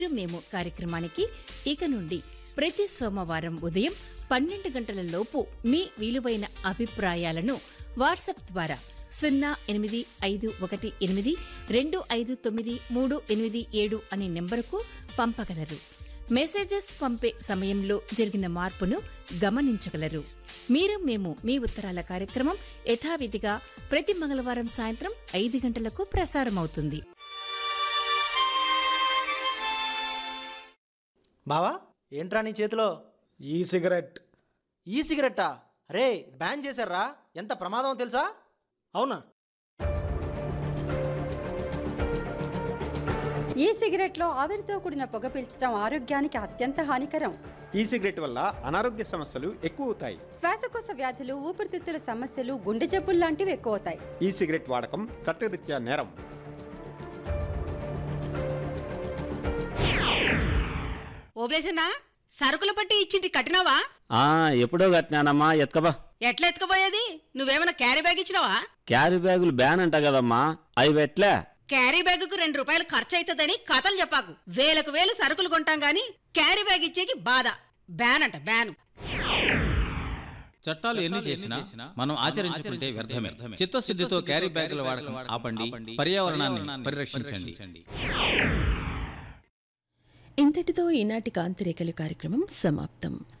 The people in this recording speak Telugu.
మేము కార్యక్రమానికి ఇక నుండి ప్రతి సోమవారం ఉదయం పన్నెండు గంటల లోపు మీ విలువైన అభిప్రాయాలను వాట్సాప్ ద్వారా సున్నా ఎనిమిది ఐదు ఒకటి ఎనిమిది రెండు ఐదు తొమ్మిది మూడు ఎనిమిది ఏడు అనే నెంబరుకు పంపగలరు మెసేజెస్ పంపే సమయంలో జరిగిన మార్పును గమనించగలరు మీరు మేము మీ ఉత్తరాల కార్యక్రమం యథావిధిగా ప్రతి మంగళవారం సాయంత్రం ఐదు గంటలకు ప్రసారమవుతుంది బావా ఏంట్రా నీ చేతిలో ఈ సిగరెట్ ఈ సిగరెట్టా రే బ్యాన్ చేశారా ఎంత ప్రమాదం తెలుసా అవునా ఈ సిగరెట్లో ఆవిరితో కూడిన పొగ పీల్చడం ఆరోగ్యానికి అత్యంత హానికరం ఈ సిగరెట్ వల్ల అనారోగ్య సమస్యలు ఎక్కువ అవుతాయి శ్వాసకోశ వ్యాధులు ఊపిరితిత్తుల సమస్యలు గుండె జబ్బులు లాంటివి ఎక్కువ అవుతాయి ఈ సిగరెట్ వాడకం చట్టరీత్యా నేరం ఓబ్లేసన్నా సరుకుల పట్టి ఇచ్చింటి కట్టినావా ఆ ఎప్పుడో కట్టినానమ్మా ఎత్కబా ఎట్లా ఎత్తుకుపోయేది నువ్వేమైనా క్యారీ బ్యాగ్ ఇచ్చినావా క్యారీ బ్యాగులు బ్యాన్ అంట కదమ్మా అవి పెట్లే క్యారీ బ్యాగుకు రెండు రూపాయలు ఖర్చు అవుతుందని కథలు చెప్పాకు వేలకు వేలు సరుకులు కొంటాం గాని క్యారీ బ్యాగ్ ఇచ్చేకి బాధ బ్యాన్ అంట బ్యాన్ చట్టాలు ఎన్ని చేసినా మనం ఆచరించుకుంటే వ్యర్థమే చిత్తశుద్ధితో క్యారీ బ్యాగుల వాడకం ఆపండి పర్యావరణాన్ని పరిరక్షించండి ఇంతటితో ఈనాటి కాంతిరేఖలు కార్యక్రమం సమాప్తం